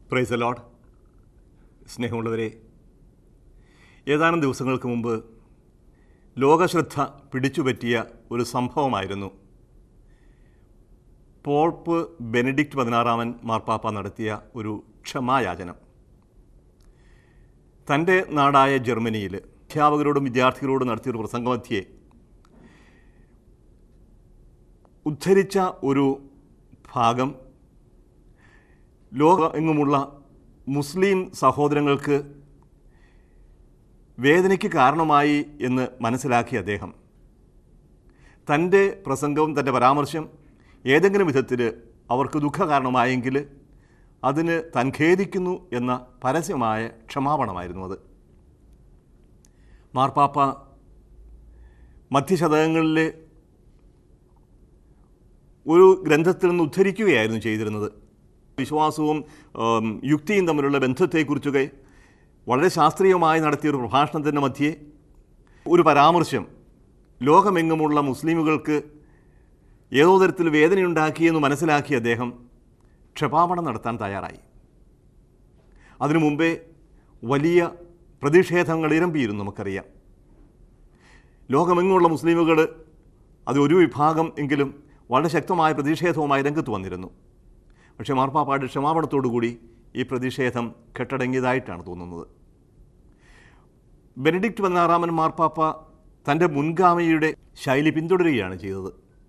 price load സ്നേഹമുള്ളവരെ ഏതാനും ദിവസങ്ങൾക്ക് മുമ്പ് ലോകശ്രദ്ധ പിടിച്ചുപറ്റിയ ഒരു സംഭവമായിരുന്നു പോൾപ്പ് ബെനഡിക്റ്റ് പതിനാറാമൻ മാർപ്പാപ്പ നടത്തിയ ഒരു ക്ഷമായാചനം തൻ്റെ നാടായ ജർമ്മനിയിൽ അധ്യാപകരോടും വിദ്യാർത്ഥികളോടും നടത്തിയൊരു പ്രസംഗമധ്യേ ഉദ്ധരിച്ച ഒരു ഭാഗം ലോകമെങ്ങുമുള്ള മുസ്ലിം സഹോദരങ്ങൾക്ക് വേദനയ്ക്ക് കാരണമായി എന്ന് മനസ്സിലാക്കിയ അദ്ദേഹം തൻ്റെ പ്രസംഗവും തൻ്റെ പരാമർശം ഏതെങ്കിലും വിധത്തിൽ അവർക്ക് ദുഃഖ കാരണമായെങ്കിൽ അതിന് താൻ ഖേദിക്കുന്നു എന്ന പരസ്യമായ ക്ഷമാപണമായിരുന്നു അത് മാർപ്പാപ്പ മധ്യശതകങ്ങളിൽ ഒരു ഗ്രന്ഥത്തിൽ നിന്ന് ഉദ്ധരിക്കുകയായിരുന്നു ചെയ്തിരുന്നത് വിശ്വാസവും ഉം, യുക്തിയും തമ്മിലുള്ള ബന്ധത്തെക്കുറിച്ചൊക്കെ വളരെ ശാസ്ത്രീയമായി നടത്തിയ ഒരു പ്രഭാഷണത്തിൻ്റെ മധ്യേ ഒരു പരാമർശം ലോകമെങ്ങുമുള്ള മുസ്ലിമുകൾക്ക് ഏതോ തരത്തിൽ വേദനയുണ്ടാക്കിയെന്ന് മനസ്സിലാക്കിയ അദ്ദേഹം ക്ഷമാപണം നടത്താൻ തയ്യാറായി അതിനു മുമ്പേ വലിയ പ്രതിഷേധങ്ങൾ ഇരമ്പിയിരുന്നു നമുക്കറിയാം ലോകമെങ്ങുമുള്ള മുസ്ലിമുകൾ അത് ഒരു വിഭാഗം എങ്കിലും വളരെ ശക്തമായ പ്രതിഷേധവുമായി രംഗത്ത് വന്നിരുന്നു പക്ഷേ മാർപ്പാപ്പയുടെ ക്ഷമാപണത്തോടുകൂടി ഈ പ്രതിഷേധം കെട്ടടങ്ങിയതായിട്ടാണ് തോന്നുന്നത് ബെനഡിക്റ്റ് പതിനാറാമൻ മാർപ്പാപ്പ തൻ്റെ മുൻഗാമിയുടെ ശൈലി പിന്തുടരുകയാണ് ചെയ്തത്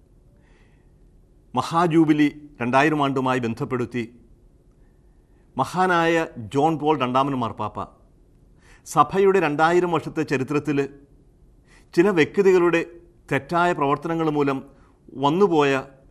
മഹാജൂബിലി രണ്ടായിരം ആണ്ടുമായി ബന്ധപ്പെടുത്തി മഹാനായ ജോൺ പോൾ രണ്ടാമൻ മാർപ്പാപ്പ സഭയുടെ രണ്ടായിരം വർഷത്തെ ചരിത്രത്തിൽ ചില വ്യക്തികളുടെ തെറ്റായ പ്രവർത്തനങ്ങൾ മൂലം വന്നുപോയ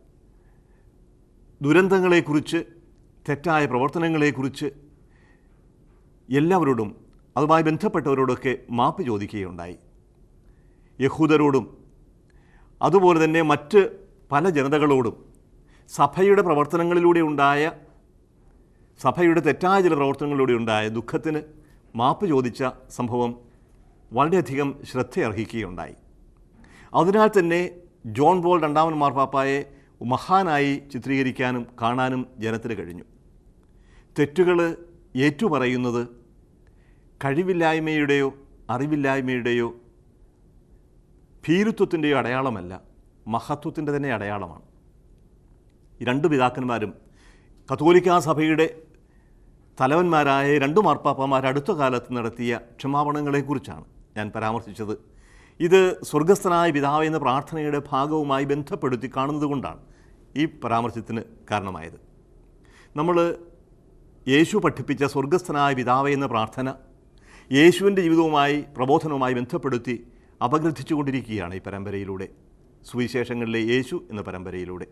ദുരന്തങ്ങളെക്കുറിച്ച് തെറ്റായ പ്രവർത്തനങ്ങളെക്കുറിച്ച് എല്ലാവരോടും അതുമായി ബന്ധപ്പെട്ടവരോടൊക്കെ മാപ്പ് ചോദിക്കുകയുണ്ടായി യഹൂദരോടും അതുപോലെ തന്നെ മറ്റ് പല ജനതകളോടും സഭയുടെ പ്രവർത്തനങ്ങളിലൂടെ ഉണ്ടായ സഭയുടെ തെറ്റായ ചില പ്രവർത്തനങ്ങളിലൂടെ ഉണ്ടായ ദുഃഖത്തിന് മാപ്പ് ചോദിച്ച സംഭവം വളരെയധികം ശ്രദ്ധയർഹിക്കുകയുണ്ടായി അതിനാൽ തന്നെ ജോൺ ബോൾ രണ്ടാമൻ മാർപ്പാപ്പായെ മഹാനായി ചിത്രീകരിക്കാനും കാണാനും ജനത്തിന് കഴിഞ്ഞു തെറ്റുകൾ ഏറ്റുപറയുന്നത് കഴിവില്ലായ്മയുടെയോ അറിവില്ലായ്മയുടെയോ ഭീരുത്വത്തിൻ്റെയോ അടയാളമല്ല മഹത്വത്തിൻ്റെ തന്നെ അടയാളമാണ് ഈ രണ്ട് പിതാക്കന്മാരും കത്തോലിക്കാ സഭയുടെ തലവന്മാരായ രണ്ട് മാർപ്പാപ്പമാർ അടുത്ത കാലത്ത് നടത്തിയ ക്ഷമാപണങ്ങളെക്കുറിച്ചാണ് ഞാൻ പരാമർശിച്ചത് ഇത് സ്വർഗസ്ഥനായ പിതാവ് എന്ന പ്രാർത്ഥനയുടെ ഭാഗവുമായി ബന്ധപ്പെടുത്തി കാണുന്നതുകൊണ്ടാണ് ഈ പരാമർശത്തിന് കാരണമായത് നമ്മൾ യേശു പഠിപ്പിച്ച സ്വർഗസ്ഥനായ പിതാവ് എന്ന പ്രാർത്ഥന യേശുവിൻ്റെ ജീവിതവുമായി പ്രബോധനവുമായി ബന്ധപ്പെടുത്തി അപഗ്രഥിച്ചുകൊണ്ടിരിക്കുകയാണ് ഈ പരമ്പരയിലൂടെ സുവിശേഷങ്ങളിലെ യേശു എന്ന പരമ്പരയിലൂടെ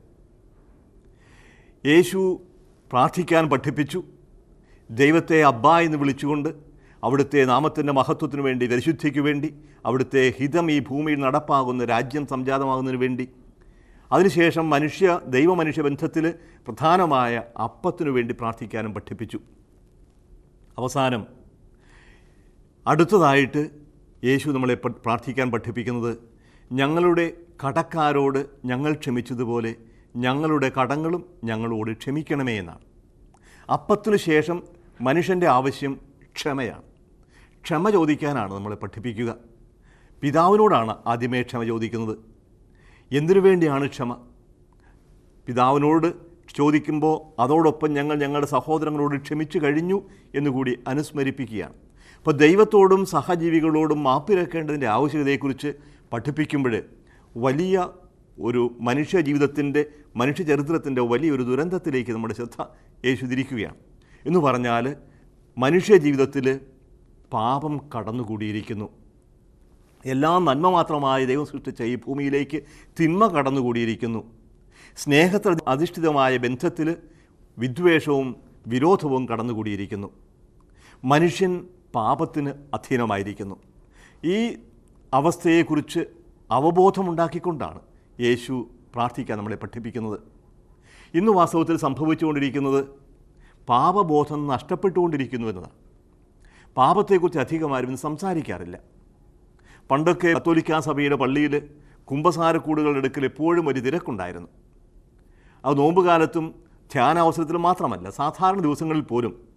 യേശു പ്രാർത്ഥിക്കാൻ പഠിപ്പിച്ചു ദൈവത്തെ അബ്ബ എന്ന് വിളിച്ചുകൊണ്ട് അവിടുത്തെ നാമത്തിൻ്റെ മഹത്വത്തിനു വേണ്ടി പരിശുദ്ധിക്ക് വേണ്ടി അവിടുത്തെ ഹിതം ഈ ഭൂമിയിൽ നടപ്പാകുന്ന രാജ്യം സംജാതമാകുന്നതിന് വേണ്ടി അതിനുശേഷം മനുഷ്യ ദൈവമനുഷ്യ ബന്ധത്തിൽ പ്രധാനമായ അപ്പത്തിനു വേണ്ടി പ്രാർത്ഥിക്കാനും പഠിപ്പിച്ചു അവസാനം അടുത്തതായിട്ട് യേശു നമ്മളെ പ- പ്രാർത്ഥിക്കാൻ പഠിപ്പിക്കുന്നത് ഞങ്ങളുടെ കടക്കാരോട് ഞങ്ങൾ ക്ഷമിച്ചതുപോലെ ഞങ്ങളുടെ കടങ്ങളും ഞങ്ങളോട് ക്ഷമിക്കണമേ എന്നാണ് അപ്പത്തിനു ശേഷം മനുഷ്യൻ്റെ ആവശ്യം ക്ഷമയാണ് ക്ഷമ ചോദിക്കാനാണ് നമ്മളെ പഠിപ്പിക്കുക പിതാവിനോടാണ് ആദ്യമേ ക്ഷമ ചോദിക്കുന്നത് എന്തിനു വേണ്ടിയാണ് ക്ഷമ പിതാവിനോട് ചോദിക്കുമ്പോൾ അതോടൊപ്പം ഞങ്ങൾ ഞങ്ങളുടെ സഹോദരങ്ങളോട് ക്ഷമിച്ചു കഴിഞ്ഞു എന്നുകൂടി അനുസ്മരിപ്പിക്കുകയാണ് അപ്പോൾ ദൈവത്തോടും സഹജീവികളോടും മാപ്പിരക്കേണ്ടതിൻ്റെ ആവശ്യകതയെക്കുറിച്ച് പഠിപ്പിക്കുമ്പോൾ വലിയ ഒരു മനുഷ്യ ജീവിതത്തിൻ്റെ മനുഷ്യ ചരിത്രത്തിൻ്റെ വലിയൊരു ദുരന്തത്തിലേക്ക് നമ്മുടെ ശ്രദ്ധ യേശു തിരിക്കുകയാണ് എന്ന് പറഞ്ഞാൽ മനുഷ്യ ജീവിതത്തിൽ പാപം കടന്നുകൂടിയിരിക്കുന്നു എല്ലാം നന്മ മാത്രമായ ദൈവം സൃഷ്ടിച്ച ഈ ഭൂമിയിലേക്ക് തിന്മ കടന്നുകൂടിയിരിക്കുന്നു സ്നേഹത്തിൽ അധിഷ്ഠിതമായ ബന്ധത്തിൽ വിദ്വേഷവും വിരോധവും കടന്നുകൂടിയിരിക്കുന്നു മനുഷ്യൻ പാപത്തിന് അധീനമായിരിക്കുന്നു ഈ അവസ്ഥയെക്കുറിച്ച് അവബോധമുണ്ടാക്കിക്കൊണ്ടാണ് യേശു പ്രാർത്ഥിക്കാൻ നമ്മളെ പഠിപ്പിക്കുന്നത് ഇന്ന് വാസ്തവത്തിൽ സംഭവിച്ചുകൊണ്ടിരിക്കുന്നത് പാപബോധം നഷ്ടപ്പെട്ടുകൊണ്ടിരിക്കുന്നു എന്നതാണ് പാപത്തെക്കുറിച്ച് അധികമാരും ഇന്ന് സംസാരിക്കാറില്ല പണ്ടൊക്കെ കത്തോലിക്കാ സഭയുടെ പള്ളിയിൽ കുംഭസാരക്കൂടുകളുടെ അടുക്കൽ എപ്പോഴും ഒരു തിരക്കുണ്ടായിരുന്നു അത് നോമ്പ് കാലത്തും ധ്യാനാവസരത്തിലും മാത്രമല്ല സാധാരണ ദിവസങ്ങളിൽ പോലും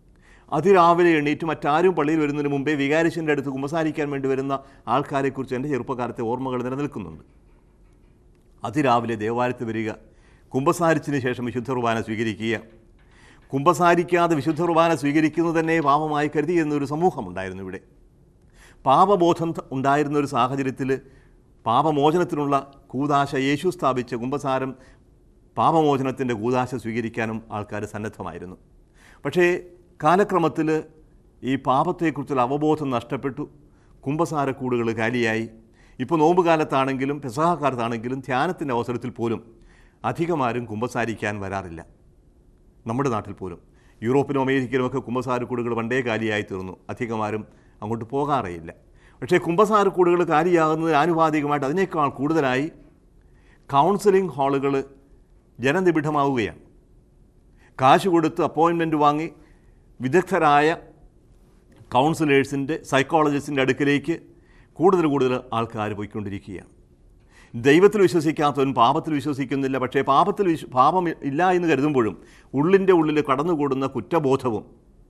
അതിരാവിലെ എണീറ്റ് മറ്റാരും പള്ളിയിൽ വരുന്നതിന് മുമ്പേ വികാരിശൻ്റെ അടുത്ത് കുമ്പസാരിക്കാൻ വേണ്ടി വരുന്ന ആൾക്കാരെക്കുറിച്ച് എൻ്റെ ചെറുപ്പകാലത്തെ ഓർമ്മകൾ നിലനിൽക്കുന്നുണ്ട് അതിരാവിലെ ദേവാലയത്തിൽ വരിക കുമ്പസാരിച്ചതിന് ശേഷം വിശുദ്ധ കുർബാന സ്വീകരിക്കുക കുമ്പസാരിക്കാതെ വിശുദ്ധ കുർബാന സ്വീകരിക്കുന്നത് തന്നെ പാപമായി കരുതി എന്നൊരു സമൂഹമുണ്ടായിരുന്നു ഇവിടെ പാപബോധം ത- ഉണ്ടായിരുന്ന ഒരു സാഹചര്യത്തിൽ പാപമോചനത്തിനുള്ള കൂതാശ യേശു സ്ഥാപിച്ച കുമ്പസാരം പാപമോചനത്തിൻ്റെ കൂതാശ സ്വീകരിക്കാനും ആൾക്കാർ സന്നദ്ധമായിരുന്നു പക്ഷേ കാലക്രമത്തിൽ ഈ പാപത്തെക്കുറിച്ചുള്ള അവബോധം നഷ്ടപ്പെട്ടു കുമ്പസാരക്കൂടുകൾ കാലിയായി ഇപ്പോൾ നോമ്പ് കാലത്താണെങ്കിലും പെസഹാക്കാലത്താണെങ്കിലും ധ്യാനത്തിൻ്റെ അവസരത്തിൽ പോലും അധികമാരും കുമ്പസാരിക്കാൻ വരാറില്ല നമ്മുടെ നാട്ടിൽ പോലും യൂറോപ്പിലും അമേരിക്കയിലുമൊക്കെ കുമ്പസാരക്കൂടുകൾ പണ്ടേ കാലിയായി തീർന്നു അധികമാരും അങ്ങോട്ട് പോകാറേയില്ല പക്ഷേ കുമ്പസാരക്കൂടുകൾ കാലിയാകുന്നതിന് ആനുപാതികമായിട്ട് അതിനേക്കാൾ കൂടുതലായി കൗൺസിലിംഗ് ഹാളുകൾ ജനനിബിഡമാവുകയാണ് കാശ് കൊടുത്ത് അപ്പോയിൻമെൻറ്റ് വാങ്ങി വിദഗ്ധരായ കൗൺസിലേഴ്സിൻ്റെ സൈക്കോളജിസ്റ്റിൻ്റെ അടുക്കിലേക്ക് കൂടുതൽ കൂടുതൽ ആൾക്കാർ പോയിക്കൊണ്ടിരിക്കുകയാണ് ദൈവത്തിൽ വിശ്വസിക്കാത്തവൻ പാപത്തിൽ വിശ്വസിക്കുന്നില്ല പക്ഷേ പാപത്തിൽ വിശ്വ പാപം ഇല്ല എന്ന് കരുതുമ്പോഴും ഉള്ളിൻ്റെ ഉള്ളിൽ കടന്നുകൂടുന്ന കുറ്റബോധവും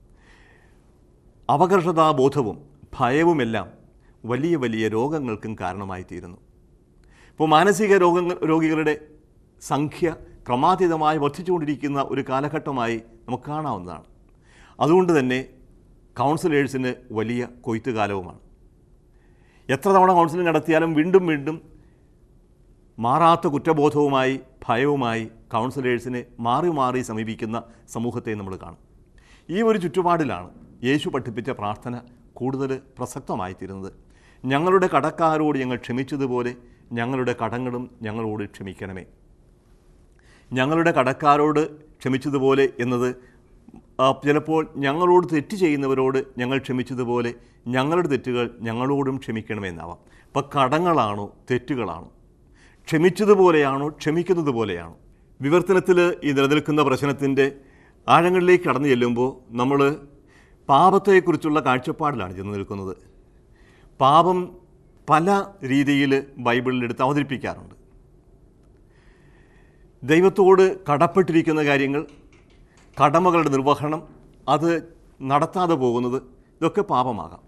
അപകർഷതാബോധവും ഭയവുമെല്ലാം വലിയ വലിയ രോഗങ്ങൾക്കും കാരണമായി തീരുന്നു ഇപ്പോൾ മാനസിക രോഗങ്ങൾ രോഗികളുടെ സംഖ്യ ക്രമാതീതമായി വർദ്ധിച്ചുകൊണ്ടിരിക്കുന്ന ഒരു കാലഘട്ടമായി നമുക്ക് കാണാവുന്നതാണ് അതുകൊണ്ട് തന്നെ കൗൺസിലേഴ്സിന് വലിയ കൊയ്ത്തുകാലവുമാണ് എത്ര തവണ കൗൺസിലിംഗ് നടത്തിയാലും വീണ്ടും വീണ്ടും മാറാത്ത കുറ്റബോധവുമായി ഭയവുമായി കൗൺസിലേഴ്സിനെ മാറി മാറി സമീപിക്കുന്ന സമൂഹത്തെ നമ്മൾ കാണും ഈ ഒരു ചുറ്റുപാടിലാണ് യേശു പഠിപ്പിച്ച പ്രാർത്ഥന കൂടുതൽ പ്രസക്തമായി തീരുന്നത് ഞങ്ങളുടെ കടക്കാരോട് ഞങ്ങൾ ക്ഷമിച്ചതുപോലെ ഞങ്ങളുടെ കടങ്ങളും ഞങ്ങളോട് ക്ഷമിക്കണമേ ഞങ്ങളുടെ കടക്കാരോട് ക്ഷമിച്ചതുപോലെ എന്നത് ആ, ചിലപ്പോൾ ഞങ്ങളോട് തെറ്റ് ചെയ്യുന്നവരോട് ഞങ്ങൾ ക്ഷമിച്ചതുപോലെ ഞങ്ങളുടെ തെറ്റുകൾ ഞങ്ങളോടും ക്ഷമിക്കണമെന്നാവാം അപ്പം കടങ്ങളാണോ തെറ്റുകളാണോ ക്ഷമിച്ചതുപോലെയാണോ ക്ഷമിക്കുന്നത് പോലെയാണോ വിവർത്തനത്തിൽ ഈ നിലനിൽക്കുന്ന പ്രശ്നത്തിൻ്റെ ആഴങ്ങളിലേക്ക് കടന്നു ചെല്ലുമ്പോൾ നമ്മൾ പാപത്തെക്കുറിച്ചുള്ള കാഴ്ചപ്പാടിലാണ് ചെന്ന് നിൽക്കുന്നത് പാപം പല രീതിയിൽ ബൈബിളിൽ എടുത്ത് അവതരിപ്പിക്കാറുണ്ട് ദൈവത്തോട് കടപ്പെട്ടിരിക്കുന്ന കാര്യങ്ങൾ കടമകളുടെ നിർവഹണം അത് നടത്താതെ പോകുന്നത് ഇതൊക്കെ പാപമാകാം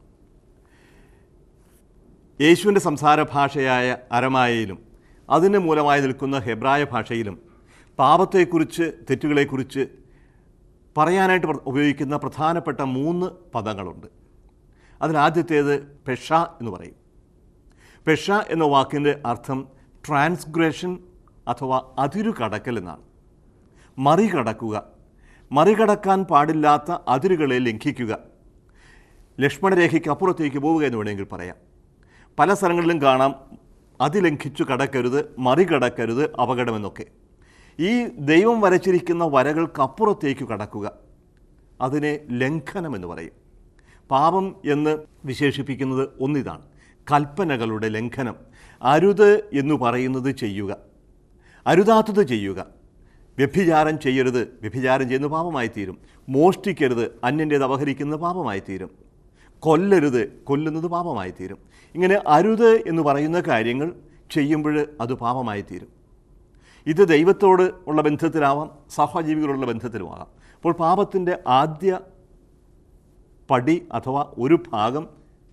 യേശുവിൻ്റെ സംസാര ഭാഷയായ അരമായയിലും അതിന് മൂലമായി നിൽക്കുന്ന ഹെബ്രായ ഭാഷയിലും പാപത്തെക്കുറിച്ച് തെറ്റുകളെക്കുറിച്ച് പറയാനായിട്ട് പ്ര- ഉപയോഗിക്കുന്ന പ്രധാനപ്പെട്ട മൂന്ന് പദങ്ങളുണ്ട് അതിലാദ്യത്തേത് പെഷ എന്ന് പറയും പെഷ എന്ന വാക്കിൻ്റെ അർത്ഥം ട്രാൻസ്ഗ്രഷൻ അഥവാ അതിരു കടക്കൽ എന്നാണ് മറികടക്കുക മറികടക്കാൻ പാടില്ലാത്ത അതിരുകളെ ലംഘിക്കുക ലക്ഷ്മണരേഖയ്ക്ക് അപ്പുറത്തേക്ക് പോവുക എന്ന് വേണമെങ്കിൽ പറയാം പല സ്ഥലങ്ങളിലും കാണാം അതിലംഘിച്ചു കടക്കരുത് മറികടക്കരുത് അപകടമെന്നൊക്കെ ഈ ദൈവം വരച്ചിരിക്കുന്ന വരകൾക്കപ്പുറത്തേക്ക് കടക്കുക അതിനെ ലംഘനം എന്ന് പറയും പാപം എന്ന് വിശേഷിപ്പിക്കുന്നത് ഒന്നിതാണ് കൽപ്പനകളുടെ ലംഘനം അരുത് എന്ന് പറയുന്നത് ചെയ്യുക അരുതാത്തത് ചെയ്യുക വ്യഭിചാരം ചെയ്യരുത് വ്യഭിചാരം ചെയ്യുന്ന പാപമായി തീരും മോഷ്ടിക്കരുത് അന്യൻ്റേത് അപഹരിക്കുന്നത് പാപമായി തീരും കൊല്ലരുത് കൊല്ലുന്നത് പാപമായി തീരും ഇങ്ങനെ അരുത് എന്ന് പറയുന്ന കാര്യങ്ങൾ ചെയ്യുമ്പോൾ അത് പാപമായി തീരും ഇത് ദൈവത്തോട് ഉള്ള ബന്ധത്തിലാവാം സഹജീവികളുള്ള ബന്ധത്തിലുമാകാം അപ്പോൾ പാപത്തിൻ്റെ ആദ്യ പടി അഥവാ ഒരു ഭാഗം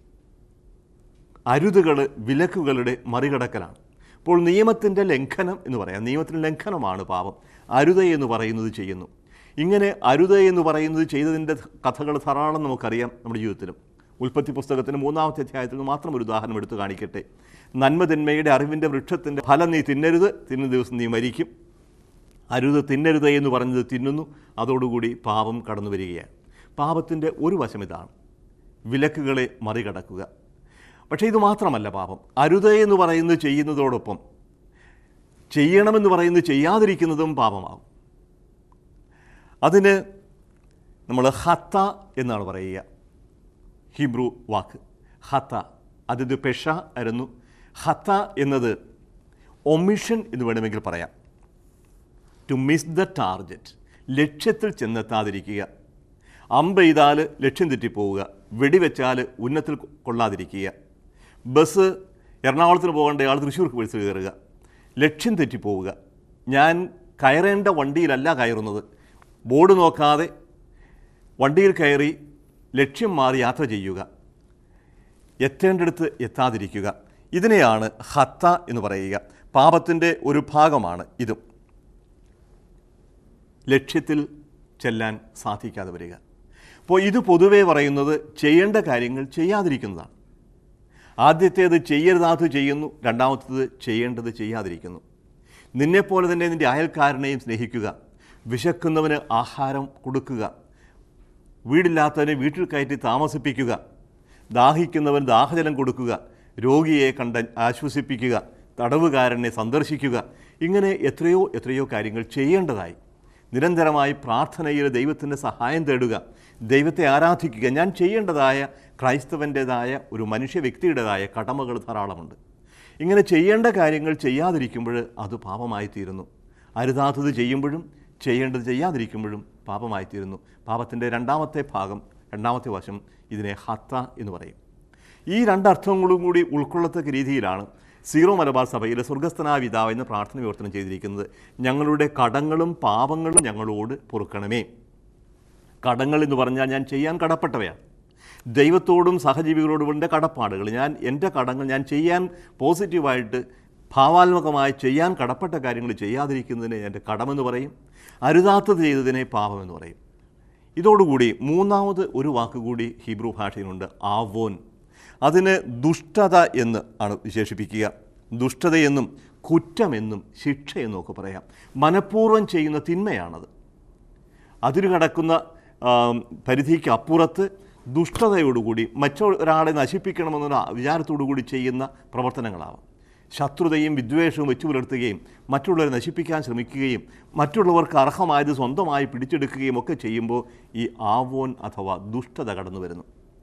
അരുതുകൾ വിലക്കുകളുടെ മറികടക്കലാണ് അപ്പോൾ നിയമത്തിൻ്റെ ലംഘനം എന്ന് പറയാം നിയമത്തിൻ്റെ ലംഘനമാണ് പാപം അരുത എന്ന് പറയുന്നത് ചെയ്യുന്നു ഇങ്ങനെ അരുത എന്ന് പറയുന്നത് ചെയ്തതിൻ്റെ കഥകൾ ധാരാളം നമുക്കറിയാം നമ്മുടെ ജീവിതത്തിലും ഉൽപ്പത്തി പുസ്തകത്തിന് മൂന്നാമത്തെ അധ്യായത്തിൽ നിന്ന് മാത്രം ഒരു ഉദാഹരണം എടുത്തു കാണിക്കട്ടെ നന്മതിന്മയുടെ അറിവിൻ്റെ വൃക്ഷത്തിൻ്റെ ഫലം നീ തിന്നരുത് തിന്ന ദിവസം നീ മരിക്കും അരുത് തിന്നരുത് എന്ന് പറഞ്ഞത് തിന്നുന്നു അതോടുകൂടി പാപം കടന്നു വരികയാണ് പാപത്തിൻ്റെ ഒരു വശം ഇതാണ് വിലക്കുകളെ മറികടക്കുക പക്ഷേ ഇത് മാത്രമല്ല പാപം അരുത് എന്ന് പറയുന്നത് ചെയ്യുന്നതോടൊപ്പം ചെയ്യണമെന്ന് പറയുന്നത് ചെയ്യാതിരിക്കുന്നതും പാപമാകും അതിന് നമ്മൾ ഹത്ത എന്നാണ് പറയുക ഹിബ്രു വാക്ക് ഹത്ത അതിത് പെഷ ആയിരുന്നു ഹത്ത എന്നത് ഒമിഷൻ എന്ന് വേണമെങ്കിൽ പറയാം ടു മിസ് ദ ടാർഗറ്റ് ലക്ഷ്യത്തിൽ ചെന്നെത്താതിരിക്കുക അമ്പെയ്താൽ ലക്ഷ്യം തെറ്റിപ്പോവുക വെടിവെച്ചാൽ ഉന്നത്തിൽ കൊള്ളാതിരിക്കുക ബസ് എറണാകുളത്തിന് പോകേണ്ട ആൾ തൃശ്ശൂർക്ക് ബസ് കയറുക ലക്ഷ്യം തെറ്റിപ്പോവുക ഞാൻ കയറേണ്ട വണ്ടിയിലല്ല കയറുന്നത് ബോർഡ് നോക്കാതെ വണ്ടിയിൽ കയറി ലക്ഷ്യം മാറി യാത്ര ചെയ്യുക എത്തേണ്ടടുത്ത് എത്താതിരിക്കുക ഇതിനെയാണ് ഹത്ത എന്ന് പറയുക പാപത്തിൻ്റെ ഒരു ഭാഗമാണ് ഇതും ലക്ഷ്യത്തിൽ ചെല്ലാൻ സാധിക്കാതെ വരിക അപ്പോൾ ഇത് പൊതുവേ പറയുന്നത് ചെയ്യേണ്ട കാര്യങ്ങൾ ചെയ്യാതിരിക്കുന്നതാണ് ആദ്യത്തേത് ചെയ്യരുതാത് ചെയ്യുന്നു രണ്ടാമത്തേത് ചെയ്യേണ്ടത് ചെയ്യാതിരിക്കുന്നു നിന്നെപ്പോലെ തന്നെ നിൻ്റെ അയൽക്കാരനെയും സ്നേഹിക്കുക വിശക്കുന്നവന് ആഹാരം കൊടുക്കുക വീടില്ലാത്തവനെ വീട്ടിൽ കയറ്റി താമസിപ്പിക്കുക ദാഹിക്കുന്നവൻ ദാഹജലം കൊടുക്കുക രോഗിയെ കണ്ട് ആശ്വസിപ്പിക്കുക തടവുകാരനെ സന്ദർശിക്കുക ഇങ്ങനെ എത്രയോ എത്രയോ കാര്യങ്ങൾ ചെയ്യേണ്ടതായി നിരന്തരമായി പ്രാർത്ഥനയിൽ ദൈവത്തിൻ്റെ സഹായം തേടുക ദൈവത്തെ ആരാധിക്കുക ഞാൻ ചെയ്യേണ്ടതായ ക്രൈസ്തവൻ്റേതായ ഒരു മനുഷ്യ വ്യക്തിയുടേതായ കടമകൾ ധാരാളമുണ്ട് ഇങ്ങനെ ചെയ്യേണ്ട കാര്യങ്ങൾ ചെയ്യാതിരിക്കുമ്പോൾ അത് പാപമായി തീരുന്നു അരുതാത്തത് ചെയ്യുമ്പോഴും ചെയ്യേണ്ടത് ചെയ്യാതിരിക്കുമ്പോഴും പാപമായി തീരുന്നു പാപത്തിൻ്റെ രണ്ടാമത്തെ ഭാഗം രണ്ടാമത്തെ വശം ഇതിനെ ഹത്ത എന്ന് പറയും ഈ രണ്ടർത്ഥങ്ങളും കൂടി ഉൾക്കൊള്ളത്തക്ക രീതിയിലാണ് സീറോ മലബാർ സഭയിലെ സ്വർഗസ്ഥനായ പിതാവ് എന്ന പ്രാർത്ഥന വിവർത്തനം ചെയ്തിരിക്കുന്നത് ഞങ്ങളുടെ കടങ്ങളും പാപങ്ങളും ഞങ്ങളോട് പൊറുക്കണമേ കടങ്ങൾ എന്ന് പറഞ്ഞാൽ ഞാൻ ചെയ്യാൻ കടപ്പെട്ടവയാണ് ദൈവത്തോടും സഹജീവികളോടും എൻ്റെ കടപ്പാടുകൾ ഞാൻ എൻ്റെ കടങ്ങൾ ഞാൻ ചെയ്യാൻ പോസിറ്റീവായിട്ട് ഭാവാത്മകമായി ചെയ്യാൻ കടപ്പെട്ട കാര്യങ്ങൾ ചെയ്യാതിരിക്കുന്നതിനെ എൻ്റെ കടമെന്ന് പറയും അരുതാത്തത് ചെയ്തതിനെ പാപമെന്ന് പറയും ഇതോടുകൂടി മൂന്നാമത് ഒരു വാക്ക് കൂടി ഹീബ്രു ഭാഷയിലുണ്ട് ആവോൻ അതിന് ദുഷ്ടത എന്ന് ആണ് വിശേഷിപ്പിക്കുക ദുഷ്ടതയെന്നും കുറ്റമെന്നും ശിക്ഷയെന്നും ഒക്കെ പറയാം മനഃപൂർവ്വം ചെയ്യുന്ന തിന്മയാണത് അതിര് കടക്കുന്ന ആ, പരിധിക്ക് അപ്പുറത്ത് ദുഷ്ടതയോടുകൂടി മറ്റൊരാളെ നശിപ്പിക്കണമെന്നുള്ള വിചാരത്തോടുകൂടി ചെയ്യുന്ന പ്രവർത്തനങ്ങളാവാം ശത്രുതയും വിദ്വേഷവും വെച്ചു പുലർത്തുകയും മറ്റുള്ളവരെ നശിപ്പിക്കാൻ ശ്രമിക്കുകയും മറ്റുള്ളവർക്ക് അർഹമായത് സ്വന്തമായി പിടിച്ചെടുക്കുകയും ഒക്കെ ചെയ്യുമ്പോൾ ഈ ആവോൻ അഥവാ ദുഷ്ടത കടന്നു വരുന്നു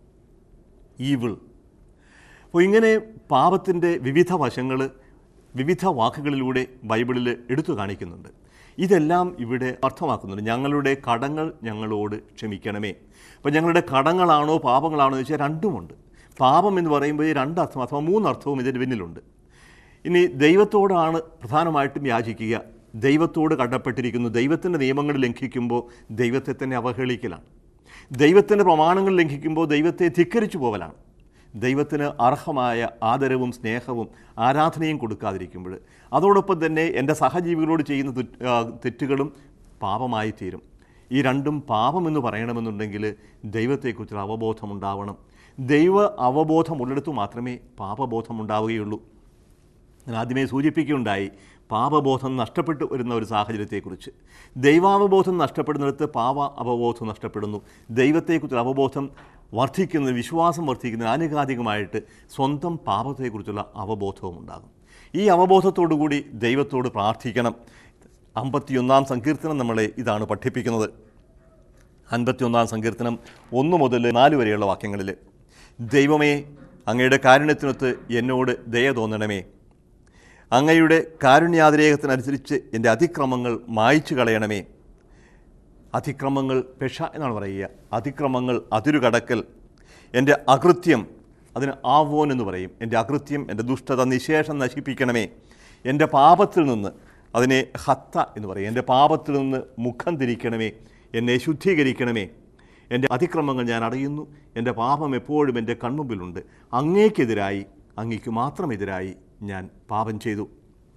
ഈവിൾ അപ്പോൾ ഇങ്ങനെ പാപത്തിൻ്റെ വിവിധ വശങ്ങൾ വിവിധ വാക്കുകളിലൂടെ ബൈബിളിൽ എടുത്തു കാണിക്കുന്നുണ്ട് ഇതെല്ലാം ഇവിടെ അർത്ഥമാക്കുന്നുണ്ട് ഞങ്ങളുടെ കടങ്ങൾ ഞങ്ങളോട് ക്ഷമിക്കണമേ അപ്പോൾ ഞങ്ങളുടെ കടങ്ങളാണോ പാപങ്ങളാണോ എന്ന് വെച്ചാൽ രണ്ടുമുണ്ട് പാപം എന്ന് പറയുമ്പോൾ ഈ രണ്ടർത്ഥം അഥവാ മൂന്നർത്ഥവും ഇതിന് പിന്നിലുണ്ട് ഇനി ദൈവത്തോടാണ് പ്രധാനമായിട്ടും യാചിക്കുക ദൈവത്തോട് കടപ്പെട്ടിരിക്കുന്നു ദൈവത്തിൻ്റെ നിയമങ്ങൾ ലംഘിക്കുമ്പോൾ ദൈവത്തെ തന്നെ അവഹേളിക്കലാണ് ദൈവത്തിൻ്റെ പ്രമാണങ്ങൾ ലംഘിക്കുമ്പോൾ ദൈവത്തെ ധിക്കരിച്ചു പോവലാണ് ദൈവത്തിന് അർഹമായ ആദരവും സ്നേഹവും ആരാധനയും കൊടുക്കാതിരിക്കുമ്പോൾ അതോടൊപ്പം തന്നെ എൻ്റെ സഹജീവികളോട് ചെയ്യുന്ന തുറ്റ്- ആ, തെറ്റുകളും പാപമായി തീരും ഈ രണ്ടും പാപമെന്ന് പറയണമെന്നുണ്ടെങ്കിൽ ദൈവത്തെക്കുറിച്ചുള്ള അവബോധം ഉണ്ടാവണം ദൈവ അവബോധമുള്ളിടത്തു മാത്രമേ പാപബോധം ഉണ്ടാവുകയുള്ളൂ ഞാൻ ആദ്യമേ സൂചിപ്പിക്കുകയുണ്ടായി പാപബോധം നഷ്ടപ്പെട്ടു വരുന്ന ഒരു സാഹചര്യത്തെക്കുറിച്ച് ദൈവാവബോധം നഷ്ടപ്പെടുന്നിടത്ത് പാപ അവബോധം നഷ്ടപ്പെടുന്നു ദൈവത്തെക്കുറിച്ചുള്ള അവബോധം വർദ്ധിക്കുന്ന വിശ്വാസം വർദ്ധിക്കുന്ന ആനുകാലികമായിട്ട് സ്വന്തം പാപത്തെക്കുറിച്ചുള്ള അവബോധവും ഉണ്ടാകും ഈ അവബോധത്തോടുകൂടി ദൈവത്തോട് പ്രാർത്ഥിക്കണം അമ്പത്തിയൊന്നാം സങ്കീർത്തനം നമ്മളെ ഇതാണ് പഠിപ്പിക്കുന്നത് അൻപത്തിയൊന്നാം സങ്കീർത്തനം ഒന്ന് മുതൽ നാല് വരെയുള്ള വാക്യങ്ങളിൽ ദൈവമേ അങ്ങയുടെ കാരുണ്യത്തിനൊത്ത് എന്നോട് ദയ തോന്നണമേ അങ്ങയുടെ കാരുണ്യാതിരേകത്തിനനുസരിച്ച് എൻ്റെ അതിക്രമങ്ങൾ മായ്ച്ചു കളയണമേ അതിക്രമങ്ങൾ പെഷ എന്നാണ് പറയുക അതിക്രമങ്ങൾ അതിരുകടക്കൽ എൻ്റെ അകൃത്യം അതിന് ആവോൻ എന്ന് പറയും എൻ്റെ അകൃത്യം എൻ്റെ ദുഷ്ടത നിശേഷം നശിപ്പിക്കണമേ എൻ്റെ പാപത്തിൽ നിന്ന് അതിനെ ഹത്ത എന്ന് പറയും എൻ്റെ പാപത്തിൽ നിന്ന് മുഖം തിരിക്കണമേ എന്നെ ശുദ്ധീകരിക്കണമേ എൻ്റെ അതിക്രമങ്ങൾ ഞാൻ അറിയുന്നു എൻ്റെ പാപം എപ്പോഴും എൻ്റെ കൺമുമ്പിലുണ്ട് അങ്ങേക്കെതിരായി അങ്ങയ്ക്ക് മാത്രം എതിരായി ഞാൻ പാപം ചെയ്തു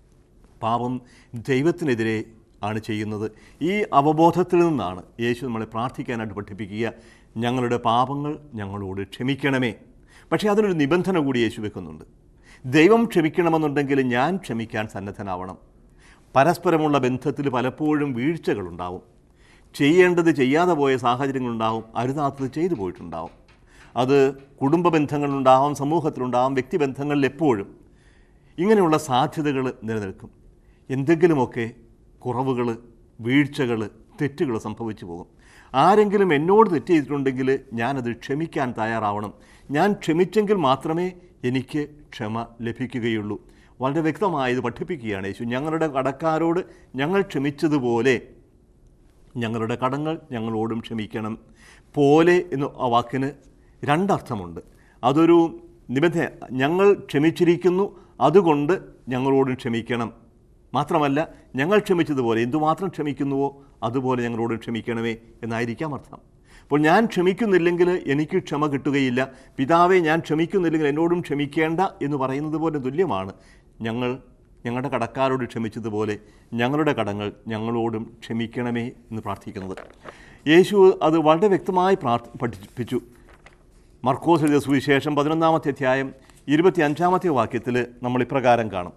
പാപം ദൈവത്തിനെതിരെ ആണ് ചെയ്യുന്നത് ഈ അവബോധത്തിൽ നിന്നാണ് യേശു നമ്മളെ പ്രാർത്ഥിക്കാനായിട്ട് പഠിപ്പിക്കുക ഞങ്ങളുടെ പാപങ്ങൾ ഞങ്ങളോട് ക്ഷമിക്കണമേ പക്ഷേ അതിനൊരു നിബന്ധന കൂടി യേശു വെക്കുന്നുണ്ട് ദൈവം ക്ഷമിക്കണമെന്നുണ്ടെങ്കിൽ ഞാൻ ക്ഷമിക്കാൻ സന്നദ്ധനാവണം പരസ്പരമുള്ള ബന്ധത്തിൽ പലപ്പോഴും വീഴ്ചകളുണ്ടാവും ചെയ്യേണ്ടത് ചെയ്യാതെ പോയ സാഹചര്യങ്ങളുണ്ടാവും അരുതാത്തത് ചെയ്തു പോയിട്ടുണ്ടാവും അത് കുടുംബ ബന്ധങ്ങളിലുണ്ടാവും സമൂഹത്തിലുണ്ടാവും വ്യക്തിബന്ധങ്ങളിൽ എപ്പോഴും ഇങ്ങനെയുള്ള സാധ്യതകൾ നിലനിൽക്കും എന്തെങ്കിലുമൊക്കെ കുറവുകൾ വീഴ്ചകൾ തെറ്റുകൾ സംഭവിച്ചു പോകും ആരെങ്കിലും എന്നോട് തെറ്റ് ചെയ്തിട്ടുണ്ടെങ്കിൽ ഞാനത് ക്ഷമിക്കാൻ തയ്യാറാവണം ഞാൻ ക്ഷമിച്ചെങ്കിൽ മാത്രമേ എനിക്ക് ക്ഷമ ലഭിക്കുകയുള്ളൂ വളരെ വ്യക്തമായി ഇത് പഠിപ്പിക്കുകയാണ് യേശു ഞങ്ങളുടെ കടക്കാരോട് ഞങ്ങൾ ക്ഷമിച്ചതുപോലെ ഞങ്ങളുടെ കടങ്ങൾ ഞങ്ങളോടും ക്ഷമിക്കണം പോലെ എന്ന ആ വാക്കിന് രണ്ടർത്ഥമുണ്ട് അതൊരു നിബന്ധന ഞങ്ങൾ ക്ഷമിച്ചിരിക്കുന്നു അതുകൊണ്ട് ഞങ്ങളോടും ക്ഷമിക്കണം മാത്രമല്ല ഞങ്ങൾ ക്ഷമിച്ചതുപോലെ എന്തുമാത്രം ക്ഷമിക്കുന്നുവോ അതുപോലെ ഞങ്ങളോടും ക്ഷമിക്കണമേ എന്നായിരിക്കാം അർത്ഥം അപ്പോൾ ഞാൻ ക്ഷമിക്കുന്നില്ലെങ്കിൽ എനിക്ക് ക്ഷമ കിട്ടുകയില്ല പിതാവെ ഞാൻ ക്ഷമിക്കുന്നില്ലെങ്കിൽ എന്നോടും ക്ഷമിക്കേണ്ട എന്ന് പറയുന്നത് പോലെ തുല്യമാണ് ഞങ്ങൾ ഞങ്ങളുടെ കടക്കാരോട് ക്ഷമിച്ചതുപോലെ ഞങ്ങളുടെ കടങ്ങൾ ഞങ്ങളോടും ക്ഷമിക്കണമേ എന്ന് പ്രാർത്ഥിക്കുന്നത് യേശു അത് വളരെ വ്യക്തമായി പ്രാർത്ഥ പഠിപ്പിച്ചു മർക്കോസ് എഴുതിയ സുവിശേഷം പതിനൊന്നാമത്തെ അധ്യായം ഇരുപത്തി അഞ്ചാമത്തെ വാക്യത്തിൽ നമ്മൾ ഇപ്രകാരം കാണും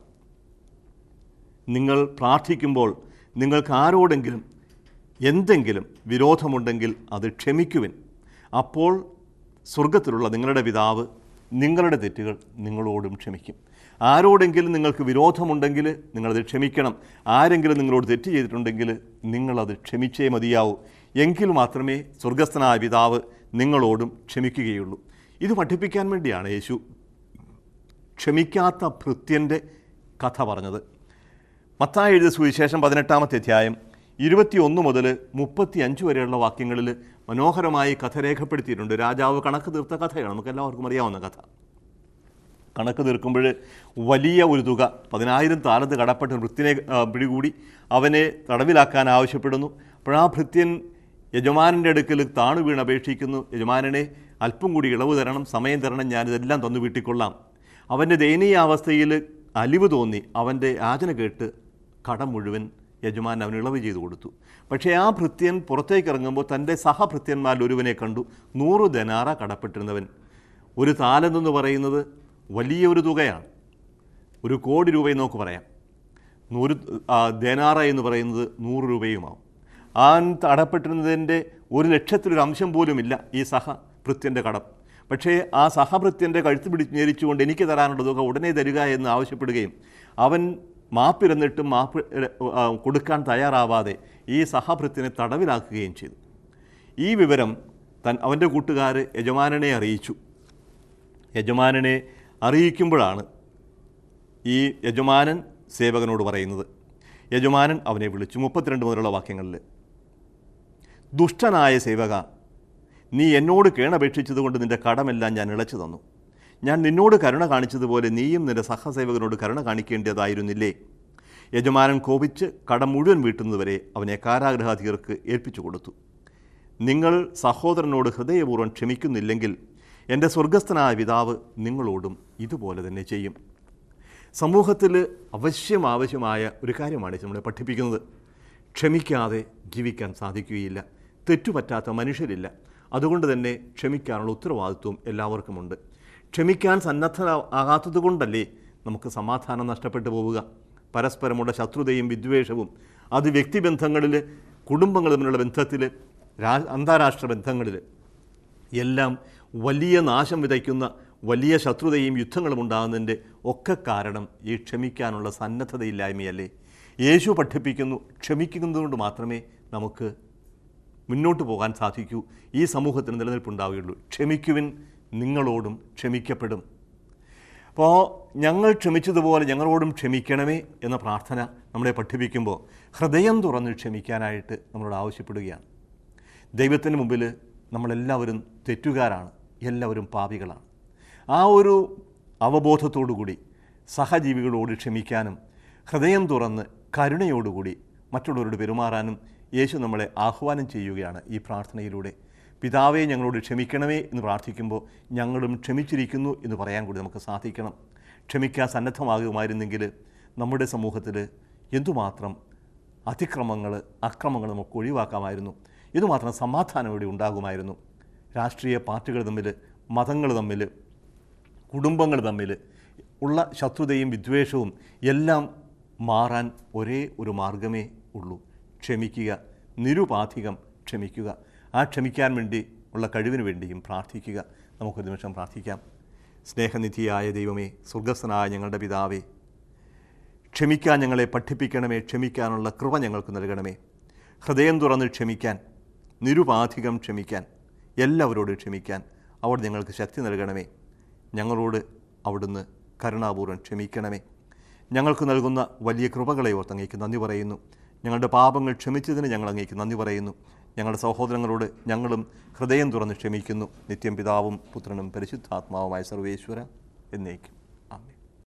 നിങ്ങൾ പ്രാർത്ഥിക്കുമ്പോൾ നിങ്ങൾക്ക് ആരോടെങ്കിലും എന്തെങ്കിലും വിരോധമുണ്ടെങ്കിൽ അത് ക്ഷമിക്കുവിൻ അപ്പോൾ സ്വർഗത്തിലുള്ള നിങ്ങളുടെ പിതാവ് നിങ്ങളുടെ തെറ്റുകൾ നിങ്ങളോടും ക്ഷമിക്കും ആരോടെങ്കിലും നിങ്ങൾക്ക് വിരോധമുണ്ടെങ്കിൽ നിങ്ങളത് ക്ഷമിക്കണം ആരെങ്കിലും നിങ്ങളോട് തെറ്റ് ചെയ്തിട്ടുണ്ടെങ്കിൽ നിങ്ങളത് ക്ഷമിച്ചേ മതിയാവൂ എങ്കിൽ മാത്രമേ സ്വർഗസ്ഥനായ പിതാവ് നിങ്ങളോടും ക്ഷമിക്കുകയുള്ളൂ ഇത് പഠിപ്പിക്കാൻ വേണ്ടിയാണ് യേശു ക്ഷമിക്കാത്ത ഭൃത്യൻ്റെ കഥ പറഞ്ഞത് മത്തായി എഴുതിയ സുവിശേഷം പതിനെട്ടാമത്തെ അധ്യായം ഇരുപത്തിയൊന്ന് മുതൽ മുപ്പത്തി അഞ്ച് വരെയുള്ള വാക്യങ്ങളിൽ മനോഹരമായി കഥ രേഖപ്പെടുത്തിയിട്ടുണ്ട് രാജാവ് കണക്ക് തീർത്ത കഥയാണ് നമുക്ക് എല്ലാവർക്കും അറിയാവുന്ന കഥ കണക്ക് തീർക്കുമ്പോൾ വലിയ ഒരു തുക പതിനായിരം താലത്ത് കടപ്പെട്ട ഭൃത്യനെ ആ, പിടികൂടി അവനെ തടവിലാക്കാൻ ആവശ്യപ്പെടുന്നു അപ്പോൾ ആ ഭൃത്യൻ യജമാനൻ്റെ അടുക്കൽ താണു വീണ് അപേക്ഷിക്കുന്നു യജമാനനെ അല്പം കൂടി ഇളവ് തരണം സമയം തരണം ഞാനിതെല്ലാം തന്നു വീട്ടിക്കൊള്ളാം അവൻ്റെ ദയനീയാവസ്ഥയിൽ അലിവ് തോന്നി അവൻ്റെ യാചന കേട്ട് കടം മുഴുവൻ യജമാൻ അവന് ഇളവ് ചെയ്തു കൊടുത്തു പക്ഷേ ആ ഭൃത്യൻ പുറത്തേക്ക് ഇറങ്ങുമ്പോൾ തൻ്റെ സഹഭൃത്യന്മാരിൽ ഒരുവനെ കണ്ടു നൂറ് ധനാറ കടപ്പെട്ടിരുന്നവൻ ഒരു താലെന്ന് പറയുന്നത് വലിയ ഒരു തുകയാണ് ഒരു കോടി രൂപയെന്ന് നമുക്ക് പറയാം നൂറ് ആ, ധനാറ എന്ന് പറയുന്നത് നൂറ് രൂപയുമാവും ആ തടപ്പെട്ടിരുന്നതിൻ്റെ ഒരു ലക്ഷത്തിലൊരു അംശം പോലുമില്ല ഈ സഹഭൃത്യൻ്റെ കടം പക്ഷേ ആ സഹഭൃത്യൻ്റെ കഴുത്ത് പിടിച്ച് ഞെരിച്ചുകൊണ്ട് എനിക്ക് തരാനുള്ള തുക ഉടനെ തരിക എന്ന് ആവശ്യപ്പെടുകയും അവൻ മാപ്പിരുന്നിട്ടും മാപ്പ് ആ, കൊടുക്കാൻ തയ്യാറാവാതെ ഈ സഹഭൃത്യനെ തടവിലാക്കുകയും ചെയ്തു ഈ വിവരം തൻ അവൻ്റെ കൂട്ടുകാർ യജമാനനെ അറിയിച്ചു യജമാനനെ അറിയിക്കുമ്പോഴാണ് ഈ യജമാനൻ സേവകനോട് പറയുന്നത് യജമാനൻ അവനെ വിളിച്ചു മുപ്പത്തിരണ്ട് മുതലുള്ള വാക്യങ്ങളിൽ ദുഷ്ടനായ സേവക നീ എന്നോട് കേണപേക്ഷിച്ചതുകൊണ്ട് നിന്റെ കടമെല്ലാം ഞാൻ ഇളച്ചു തന്നു ഞാൻ നിന്നോട് കരുണ കാണിച്ചതുപോലെ നീയും നിന്റെ സഹസേവകനോട് കരുണ കാണിക്കേണ്ടതായിരുന്നില്ലേ യജമാനൻ കോപിച്ച് കടം മുഴുവൻ വീട്ടുന്നതുവരെ അവനെ കാരാഗ്രഹാധികർക്ക് ഏൽപ്പിച്ചു കൊടുത്തു നിങ്ങൾ സഹോദരനോട് ഹൃദയപൂർവ്വം ക്ഷമിക്കുന്നില്ലെങ്കിൽ എൻ്റെ സ്വർഗസ്ഥനായ പിതാവ് നിങ്ങളോടും ഇതുപോലെ തന്നെ ചെയ്യും സമൂഹത്തിൽ അവശ്യം ആവശ്യമായ ഒരു കാര്യമാണ് ഇത് നമ്മളെ പഠിപ്പിക്കുന്നത് ക്ഷമിക്കാതെ ജീവിക്കാൻ സാധിക്കുകയില്ല തെറ്റുപറ്റാത്ത മനുഷ്യരില്ല അതുകൊണ്ട് തന്നെ ക്ഷമിക്കാനുള്ള ഉത്തരവാദിത്വം എല്ലാവർക്കുമുണ്ട് ക്ഷമിക്കാൻ സന്നദ്ധമാകാത്തത് കൊണ്ടല്ലേ നമുക്ക് സമാധാനം നഷ്ടപ്പെട്ടു പോവുക പരസ്പരമുള്ള ശത്രുതയും വിദ്വേഷവും അത് വ്യക്തിബന്ധങ്ങളിൽ കുടുംബങ്ങൾ തമ്മിലുള്ള ബന്ധത്തിൽ രാ അന്താരാഷ്ട്ര ബന്ധങ്ങളിൽ എല്ലാം വലിയ നാശം വിതയ്ക്കുന്ന വലിയ ശത്രുതയും യുദ്ധങ്ങളും ഉണ്ടാകുന്നതിൻ്റെ ഒക്കെ കാരണം ഈ ക്ഷമിക്കാനുള്ള സന്നദ്ധതയില്ലായ്മയല്ലേ യേശു പഠിപ്പിക്കുന്നു ക്ഷമിക്കുന്നതുകൊണ്ട് മാത്രമേ നമുക്ക് മുന്നോട്ട് പോകാൻ സാധിക്കൂ ഈ സമൂഹത്തിന് നിലനിൽപ്പുണ്ടാവുകയുള്ളൂ ക്ഷമിക്കുവിൻ നിങ്ങളോടും ക്ഷമിക്കപ്പെടും അപ്പോൾ ഞങ്ങൾ ക്ഷമിച്ചതുപോലെ ഞങ്ങളോടും ക്ഷമിക്കണമേ എന്ന പ്രാർത്ഥന നമ്മളെ പഠിപ്പിക്കുമ്പോൾ ഹൃദയം തുറന്ന് ക്ഷമിക്കാനായിട്ട് നമ്മളോട് ആവശ്യപ്പെടുകയാണ് ദൈവത്തിന് മുമ്പിൽ നമ്മളെല്ലാവരും തെറ്റുകാരാണ് എല്ലാവരും പാപികളാണ് ആ ഒരു അവബോധത്തോടുകൂടി സഹജീവികളോട് ക്ഷമിക്കാനും ഹൃദയം തുറന്ന് കരുണയോടുകൂടി മറ്റുള്ളവരോട് പെരുമാറാനും യേശു നമ്മളെ ആഹ്വാനം ചെയ്യുകയാണ് ഈ പ്രാർത്ഥനയിലൂടെ പിതാവെ ഞങ്ങളോട് ക്ഷമിക്കണമേ എന്ന് പ്രാർത്ഥിക്കുമ്പോൾ ഞങ്ങളും ക്ഷമിച്ചിരിക്കുന്നു എന്ന് പറയാൻ കൂടി നമുക്ക് സാധിക്കണം ക്ഷമിക്കാൻ സന്നദ്ധമാകുമായിരുന്നെങ്കിൽ നമ്മുടെ സമൂഹത്തിൽ എന്തുമാത്രം അതിക്രമങ്ങൾ അക്രമങ്ങൾ നമുക്ക് ഒഴിവാക്കാമായിരുന്നു ഇതുമാത്രം സമാധാനം ഇവിടെ ഉണ്ടാകുമായിരുന്നു രാഷ്ട്രീയ പാർട്ടികൾ തമ്മിൽ മതങ്ങൾ തമ്മിൽ കുടുംബങ്ങൾ തമ്മിൽ ഉള്ള ശത്രുതയും വിദ്വേഷവും എല്ലാം മാറാൻ ഒരേ ഒരു മാർഗമേ ഉള്ളൂ ക്ഷമിക്കുക നിരുപാധികം ക്ഷമിക്കുക ആ ക്ഷമിക്കാൻ വേണ്ടി ഉള്ള കഴിവിന് വേണ്ടിയും പ്രാർത്ഥിക്കുക നമുക്കൊരു നിമിഷം പ്രാർത്ഥിക്കാം സ്നേഹനിധിയായ ദൈവമേ സ്വർഗസ്ഥനായ ഞങ്ങളുടെ പിതാവേ ക്ഷമിക്കാൻ ഞങ്ങളെ പഠിപ്പിക്കണമേ ക്ഷമിക്കാനുള്ള കൃപ ഞങ്ങൾക്ക് നൽകണമേ ഹൃദയം തുറന്ന് ക്ഷമിക്കാൻ നിരുപാധികം ക്ഷമിക്കാൻ എല്ലാവരോടും ക്ഷമിക്കാൻ അവിടെ ഞങ്ങൾക്ക് ശക്തി നൽകണമേ ഞങ്ങളോട് അവിടുന്ന് കരുണാപൂർവ്വം ക്ഷമിക്കണമേ ഞങ്ങൾക്ക് നൽകുന്ന വലിയ കൃപകളെ ഓർത്ത് അങ്ങേക്ക് നന്ദി പറയുന്നു ഞങ്ങളുടെ പാപങ്ങൾ ക്ഷമിച്ചതിന് ഞങ്ങൾ അങ്ങേക്ക് നന്ദി പറയുന്നു ഞങ്ങളുടെ സഹോദരങ്ങളോട് ഞങ്ങളും ഹൃദയം തുറന്ന് ക്ഷമിക്കുന്നു നിത്യം പിതാവും പുത്രനും പരിശുദ്ധാത്മാവുമായ സർവേശ്വര എന്നേക്കും